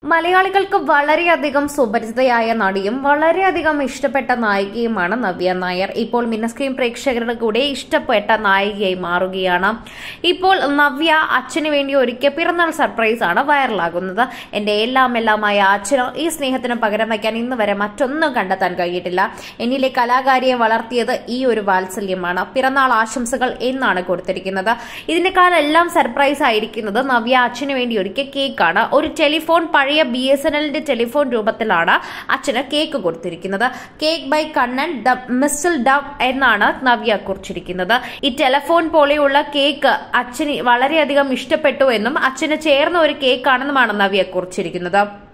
മലയാളികൾക്ക് വളരെയധികം സുപരിചിതയായ നടിയും വളരെയധികം ഇഷ്ടപ്പെട്ട നായികയുമാണ് നവ്യ നായർ ഇപ്പോൾ മിന്നസ്ക്രീൻ പ്രേക്ഷകരുടെ കൂടെ ഇഷ്ടപ്പെട്ട നായികയായി മാറുകയാണ് ഇപ്പോൾ നവ്യ അച്ഛന് വേണ്ടി ഒരുക്കിയ പിറന്നാൾ സർപ്രൈസ് ആണ് വൈറലാകുന്നത് എന്റെ എല്ലാം എല്ലാമായ അച്ഛന് ഈ സ്നേഹത്തിന് പകരം വയ്ക്കാൻ ഇന്ന് വരെ മറ്റൊന്നും കണ്ടെത്താൻ കഴിഞ്ഞിട്ടില്ല എന്നിലെ കലാകാരിയെ വളർത്തിയത് ഈ ഒരു വാത്സല്യമാണ് പിറന്നാൾ ആശംസകൾ എന്നാണ് കൊടുത്തിരിക്കുന്നത് ഇതിനേക്കാളെല്ലാം സർപ്രൈസ് ആയിരിക്കുന്നത് നവ്യ അച്ഛന് വേണ്ടി ഒരുക്കിയ കേക്കാണ് ഒരു ടെലിഫോൺ പഴയ ബി എസ് എൻ എല്ലിന്റെ ടെലിഫോൺ രൂപത്തിലാണ് അച്ഛന് കേക്ക് കൊടുത്തിരിക്കുന്നത് cake by Kannan the mistle dove എന്നാണ് നവ്യ കുറിച്ചിരിക്കുന്നത് ഈ ടെലിഫോൺ പോലെയുള്ള കേക്ക് അച്ഛന് വളരെയധികം ഇഷ്ടപ്പെട്ടു എന്നും അച്ഛന് ചേർന്ന ഒരു കേക്കാണെന്നുമാണ് നവ്യ കുറിച്ചിരിക്കുന്നത്